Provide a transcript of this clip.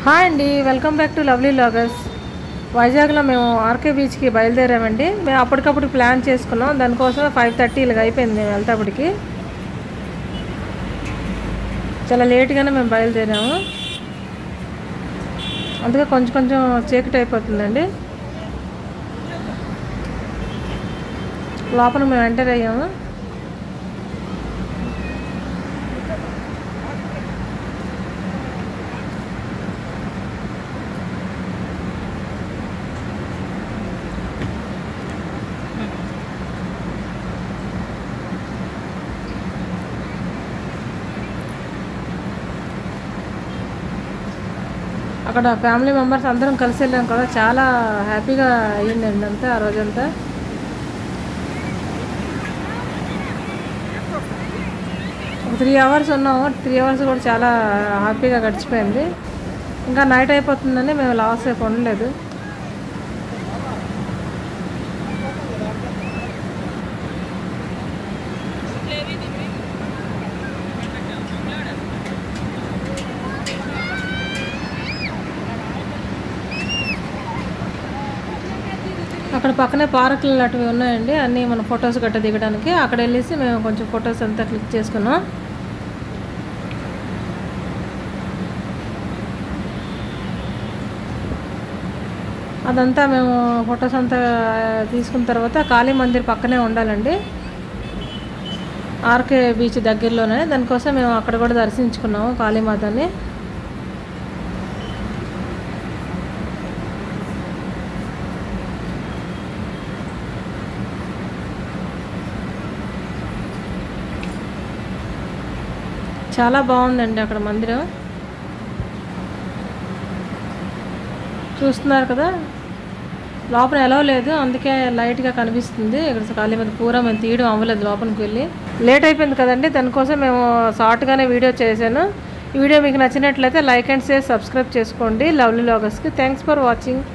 hi అండి welcome back to lovely vloggers వైజాగ్లో మేము ఆర్కే బీచ్కి బయలుదేరామండి మేము అప్పటికప్పుడు ప్లాన్ చేసుకున్నాం దానికోసం ఫైవ్ థర్టీ ఇలాగ అయిపోయింది మేము వెళ్తేప్పటికి చాలా లేట్గానే మేము బయలుదేరాము అందుకే కొంచెం కొంచెం చీకటి అయిపోతుందండి లోపల మేము ఎంటర్ అయ్యాము అక్కడ ఫ్యామిలీ మెంబర్స్ అందరం కలిసి వెళ్ళాం కదా చాలా హ్యాపీగా అయ్యిందండి అంతా ఆ రోజంతా ఒక త్రీ అవర్స్ ఉన్నాము త్రీ అవర్స్ కూడా చాలా హ్యాపీగా గడిచిపోయింది ఇంకా నైట్ అయిపోతుందని మేము లాస్ అయిపో ఉండలేదు అక్కడ పక్కనే పార్కులు లాంటివి ఉన్నాయండి అన్నీ మన ఫొటోస్ గట్ట దిగడానికి అక్కడ వెళ్ళేసి మేము కొంచెం ఫొటోస్ అంతా క్లిక్ చేసుకున్నాం అదంతా మేము ఫొటోస్ అంతా తీసుకున్న తర్వాత కాళీ మందిర్ పక్కనే ఉండాలండి ఆర్కే బీచ్ దగ్గరలోనే దానికోసం మేము అక్కడ కూడా దర్శించుకున్నాము కాళీమాతని చాలా బాగుందండి అక్కడ మందిరం చూస్తున్నారు కదా లోపల ఎలా లేదు అందుకే లైట్గా కనిపిస్తుంది ఇక్కడ ఖాళీ మీద పూర మేము తీయడం అవ్వలేదు లోపలికి వెళ్ళి లేట్ అయిపోయింది కదండి దానికోసం మేము షార్ట్గానే వీడియో చేశాను ఈ వీడియో మీకు నచ్చినట్లయితే లైక్ అండ్ షేర్ సబ్స్క్రైబ్ చేసుకోండి లవ్లీ లాగర్స్కి థ్యాంక్స్ ఫర్ వాచింగ్